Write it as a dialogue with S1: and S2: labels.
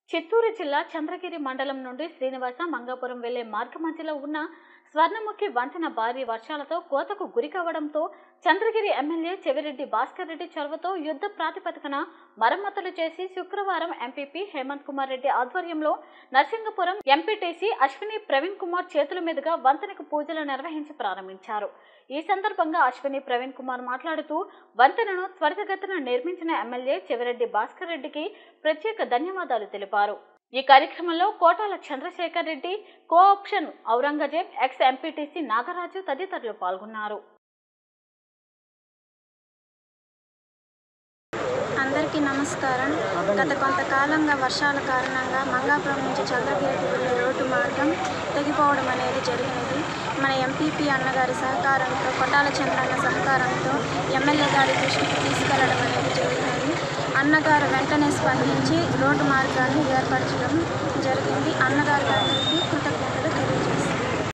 S1: చిత్తూరు జిల్లా చంద్రగిరి మండలం నుండి శ్రీనివాస మంగాపురం వెళ్లే మార్గ మధ్యలో ఉన్న స్వర్ణముఖి వంతెన భారీ వర్షాలతో కోతకు గురి కావడంతో చంద్రగిరి ఎమ్మెల్యే చెవిరెడ్డి భాస్కర్ రెడ్డి చొరవతో యుద్ధ ప్రాతిపదికన మరమ్మతులు చేసి శుక్రవారం ఎంపీపీ హేమంత్ కుమార్ రెడ్డి ఆధ్వర్యంలో నరసింగపురం ఎంపీటీసీ అశ్విని ప్రవీణ్ కుమార్ చేతుల మీదుగా వంతెనకు పూజలు నిర్వహించి ప్రారంభించారు ఈ సందర్భంగా అశ్విని ప్రవీణ్ కుమార్ మాట్లాడుతూ వంతెనను త్వరితగతిన నిర్మించిన ఎమ్మెల్యే చెవిరెడ్డి భాస్కర్ రెడ్డికి ప్రత్యేక ధన్యవాదాలు తెలిపారు ఈ కార్యక్రమంలో Kotala Chandrasekhar Reddy co-option Aurangzeb ex MPTC Nagaraju తదితరులు పాల్గొన్నారు
S2: అందరికీ నమస్కారం గత కొంతకాలంగా వర్షాల కారణంగా మంగాపురం నుంచి చంద్రగిరికి వెళ్ళే రోడ్డు మార్గం తెగిపోవడం అనేది జరిగినది మన ఎంపీపీ అన్నగారి సహకారంతో కొట్టాల చంద్రన్న సహకారంతో ఎమ్మెల్యే గారి దృష్టికి తీసుకెళ్లడం అనేది జరిగినది అన్నగారు వెంటనే స్పందించి రోడ్డు మార్గాన్ని ఏర్పరచడం జరిగింది అన్నగారు గారికి